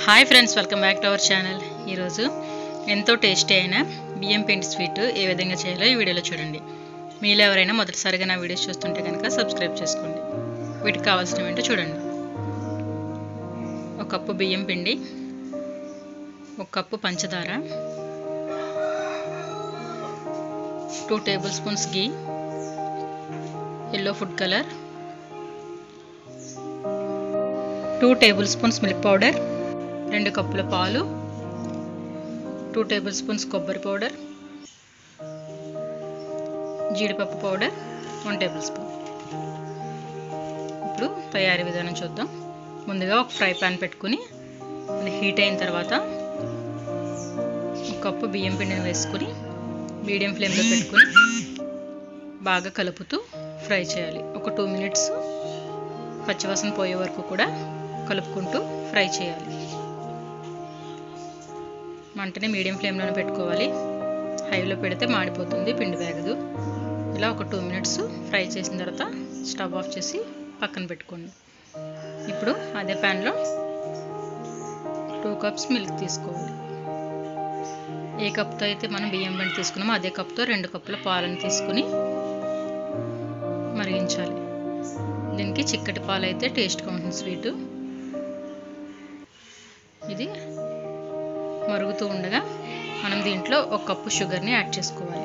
hi friends welcome back to our channel ఈరోజు ఎంతో tasty అయిన బియ్యం పిండి స్వీట్ ఏ విధంగా చేయాలో ఈ వీడియోలో చూడండి మీలో ఎవరైనా మొదటిసారిగా నా వీడియోస్ చూస్తుంటే కనుక సబ్స్క్రైబ్ చేసుకోండి వీటికి కావాల్సినవి ఏంటో చూడండి ఒక కప్పు బియ్యం పిండి ఒక కప్పు పంచదార two tablespoons ghee yellow food colour two tablespoons milk powder రెండు కప్పుల పాలు టూ టేబుల్ స్పూన్స్ కొబ్బరి పౌడర్ జీడిపప్పు పౌడర్ వన్ టేబుల్ స్పూన్ ఇప్పుడు తయారీ విధానం చూద్దాం ముందుగా ఒక ఫ్రై పాన్ పెట్టుకుని అది హీట్ అయిన తర్వాత ఒక కప్పు బియ్యం పిండిని వేసుకుని మీడియం ఫ్లేమ్లో పెట్టుకుని బాగా కలుపుతూ ఫ్రై చేయాలి ఒక టూ మినిట్స్ పచ్చివాసన పోయే వరకు కూడా కలుపుకుంటూ ఫ్రై చేయాలి మంటని మీడియం ఫ్లేమ్లోనే పెట్టుకోవాలి హైలో పెడితే మాడిపోతుంది పిండి వేగదు ఇలా ఒక టూ మినిట్స్ ఫ్రై చేసిన తర్వాత స్టవ్ ఆఫ్ చేసి పక్కన పెట్టుకోండి ఇప్పుడు అదే ప్యాన్లో టూ కప్స్ మిల్క్ తీసుకోవాలి ఏ కప్తో అయితే మనం బియ్యం పిండి తీసుకున్నామో అదే కప్తో రెండు కప్పుల పాలను తీసుకుని మరిగించాలి దీనికి చిక్కటి పాలు అయితే టేస్ట్గా ఉంటుంది స్వీటు ఇది మరుగుతూ ఉండగా మనం దీంట్లో ఒక కప్పు షుగర్ని యాడ్ చేసుకోవాలి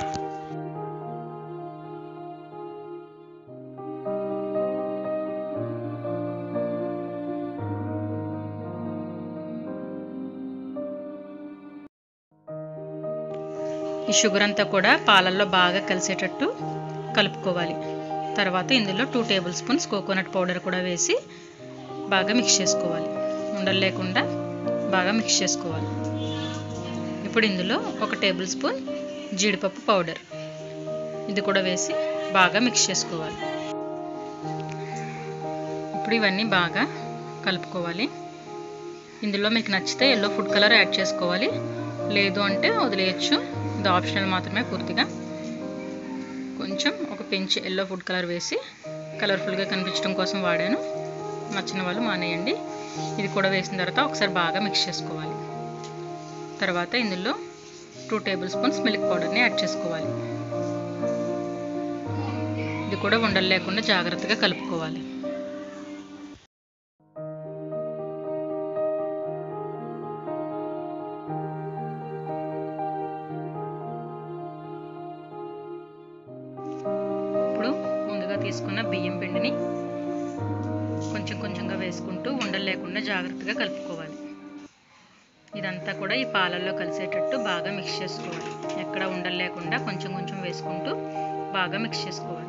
ఈ షుగర్ అంతా కూడా పాలల్లో బాగా కలిసేటట్టు కలుపుకోవాలి తర్వాత ఇందులో two tablespoons coconut powder కూడా వేసి బాగా మిక్స్ చేసుకోవాలి ఉండలు లేకుండా బాగా మిక్స్ చేసుకోవాలి ఇప్పుడు ఇందులో ఒక టేబుల్ స్పూన్ జీడిపప్పు పౌడర్ ఇది కూడా వేసి బాగా మిక్స్ చేసుకోవాలి ఇప్పుడు ఇవన్నీ బాగా కలుపుకోవాలి ఇందులో మీకు నచ్చితే ఎల్లో ఫుడ్ కలర్ యాడ్ చేసుకోవాలి లేదు అంటే వదిలేయచ్చు ఇది ఆప్షనల్ మాత్రమే పూర్తిగా కొంచెం ఒక పెంచ్ ఎల్లో ఫుడ్ కలర్ వేసి కలర్ఫుల్గా కనిపించడం కోసం వాడాను నచ్చిన వాళ్ళు మానేయండి ఇది కూడా వేసిన తర్వాత ఒకసారి బాగా మిక్స్ చేసుకోవాలి తర్వాత ఇందులో టూ టేబుల్ స్పూన్స్ మిల్క్ పౌడర్ని యాడ్ చేసుకోవాలి ఇది కూడా ఉండలు లేకుండా జాగ్రత్తగా కలుపుకోవాలి ఇప్పుడు ముందుగా తీసుకున్న బియ్యం పిండిని కొంచెం కొంచెంగా వేసుకుంటూ ఉండలు లేకుండా జాగ్రత్తగా కలుపుకోవాలి ఇదంతా కూడా ఈ పాలల్లో కలిసేటట్టు బాగా మిక్స్ చేసుకోవాలి ఎక్కడ ఉండలు లేకుండా కొంచెం కొంచెం వేసుకుంటూ బాగా మిక్స్ చేసుకోవాలి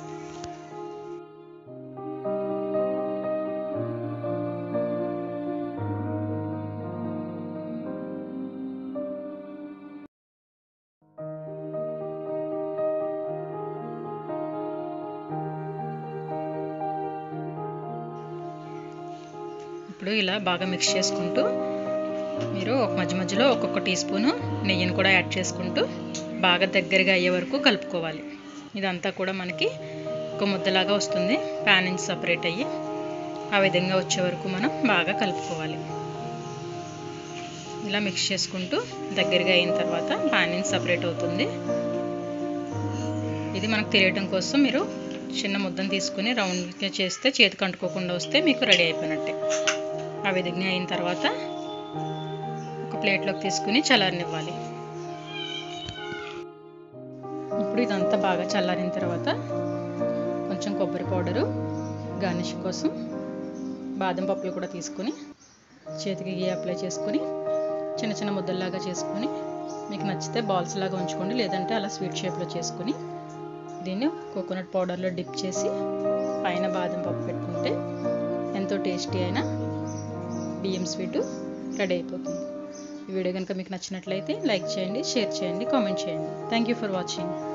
ఇప్పుడు ఇలా బాగా మిక్స్ చేసుకుంటూ మీరు ఒక మధ్య మధ్యలో ఒక్కొక్క టీ స్పూను నెయ్యిని కూడా యాడ్ చేసుకుంటూ బాగా దగ్గరగా అయ్యే వరకు కలుపుకోవాలి ఇదంతా కూడా మనకి ఒక ముద్దలాగా వస్తుంది ప్యాన్ నుంచి సపరేట్ అయ్యి ఆ విధంగా వచ్చే వరకు మనం బాగా కలుపుకోవాలి ఇలా మిక్స్ చేసుకుంటూ దగ్గరగా అయిన తర్వాత ప్యాన్ నుంచి సపరేట్ అవుతుంది ఇది మనకు తెలియటం కోసం మీరు చిన్న ముద్దను తీసుకుని రౌండ్గా చేస్తే చేతికి అంటుకోకుండా వస్తే మీకు రెడీ అయిపోయినట్టే ఆ విధంగా అయిన తర్వాత ఒక ప్లేట్లోకి తీసుకుని చల్లారనివ్వాలి ఇప్పుడు ఇదంతా బాగా చల్లారిన తర్వాత కొంచెం కొబ్బరి పౌడరు గార్నిష్ కోసం బాదం పప్పులు కూడా తీసుకొని చేతికి గీ అప్లై చేసుకొని చిన్న చిన్న ముద్దల్లాగా చేసుకొని మీకు నచ్చితే బాల్స్ లాగా ఉంచుకోండి లేదంటే అలా స్వీట్ షేప్లో చేసుకొని దీన్ని కోకోనట్ పౌడర్లో డిప్ చేసి పైన బాదం పప్పు పెట్టుకుంటే ఎంతో టేస్టీ అయిన బియ్యం స్వీటు రెడీ అయిపోతుంది ఈ వీడియో కనుక మీకు నచ్చినట్లయితే లైక్ చేయండి షేర్ చేయండి కామెంట్ చేయండి థ్యాంక్ యూ ఫర్ వాచింగ్